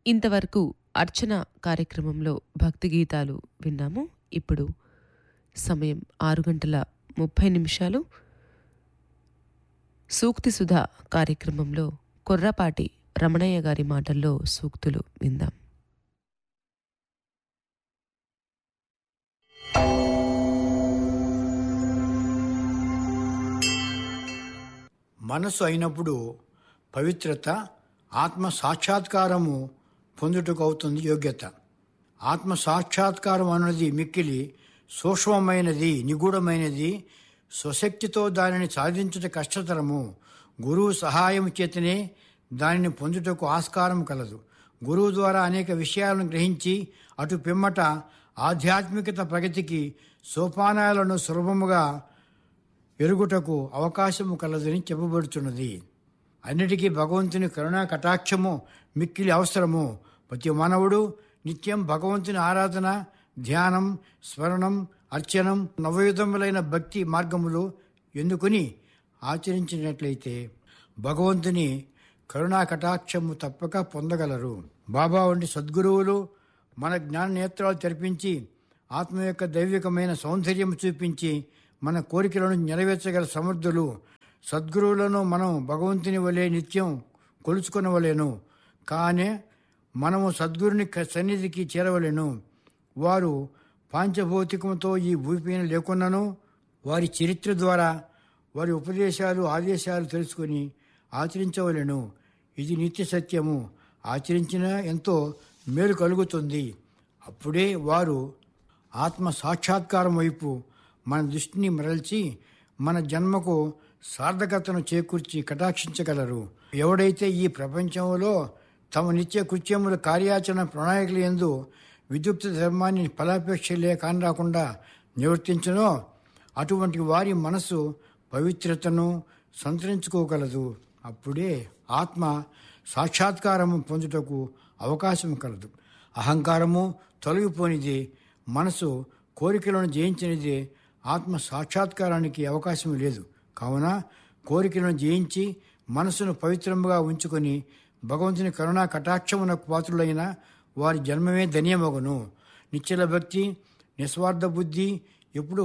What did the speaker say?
ఇంతవరకు అర్చన కార్యక్రమంలో భక్తి గీతాలు విన్నాము ఇప్పుడు సమయం ఆరు గంటల ముప్పై నిమిషాలు సూక్తి సుధా కార్యక్రమంలో కొర్రపాటి రమణయ్య గారి మాటల్లో సూక్తులు విందాం మనసు అయినప్పుడు పవిత్రత ఆత్మ సాక్షాత్కారము పొందుటకు అవుతుంది యోగ్యత ఆత్మ సాక్షాత్కారం అన్నది మిక్కిలి సూక్ష్మమైనది నిగూఢమైనది స్వశక్తితో దానిని సాధించుట కష్టతరము గురువు సహాయం చేతనే దానిని పొందుటకు ఆస్కారం కలదు గురువు ద్వారా అనేక విషయాలను గ్రహించి అటు పిమ్మట ఆధ్యాత్మికత ప్రగతికి సోపానాలను సులభముగా ఎరుగుటకు అవకాశము కలదని చెప్పబడుతున్నది అన్నిటికీ భగవంతుని కరుణా కటాక్షము మిక్కిలి అవసరము ప్రతి మానవుడు నిత్యం భగవంతుని ఆరాధన ధ్యానం స్మరణం అర్చనం నవయుధములైన భక్తి మార్గములు ఎన్నుకొని ఆచరించినట్లయితే భగవంతుని కరుణా కటాక్షము తప్పక పొందగలరు బాబా వంటి సద్గురువులు మన జ్ఞాన నేత్రాలు తెరిపించి ఆత్మ యొక్క దైవికమైన సౌందర్యం చూపించి మన కోరికలను నెరవేర్చగల సమర్థులు సద్గురువులను మనం భగవంతుని వలె నిత్యం కొలుచుకొనవలేను కానీ మనము సద్గురుని క- సన్నిధికి చేరవలేను వారు పాంచభౌతికంతో ఈ భూమిపైన లేకున్నను వారి చరిత్ర ద్వారా వారి ఉపదేశాలు ఆదేశాలు తెలుసుకొని ఆచరించవలెను ఇది నిత్య సత్యము ఆచరించిన ఎంతో మేలు కలుగుతుంది అప్పుడే వారు ఆత్మ సాక్షాత్కారం వైపు మన దృష్టిని మరల్చి మన జన్మకు సార్థకతను చేకూర్చి కటాక్షించగలరు ఎవడైతే ఈ ప్రపంచంలో తమ నిత్య కృత్యముల కార్యాచరణ ప్రణాళికల ఎందు విద్యుక్త ధర్మాన్ని ఫలాపేక్ష లేక రాకుండా నివర్తించనో అటువంటి వారి మనసు పవిత్రతను సంతరించుకోగలదు అప్పుడే ఆత్మ సాక్షాత్కారము పొందుటకు అవకాశం కలదు అహంకారము తొలగిపోనిది మనసు కోరికలను జయించినది ఆత్మ సాక్షాత్కారానికి అవకాశం లేదు కావున కోరికలను జయించి మనసును పవిత్రముగా ఉంచుకొని భగవంతుని కరుణా కటాక్షమునకు పాత్రులైన వారి జన్మమే ధన్యమగును నిశ్చల భక్తి నిస్వార్థ బుద్ధి ఎప్పుడు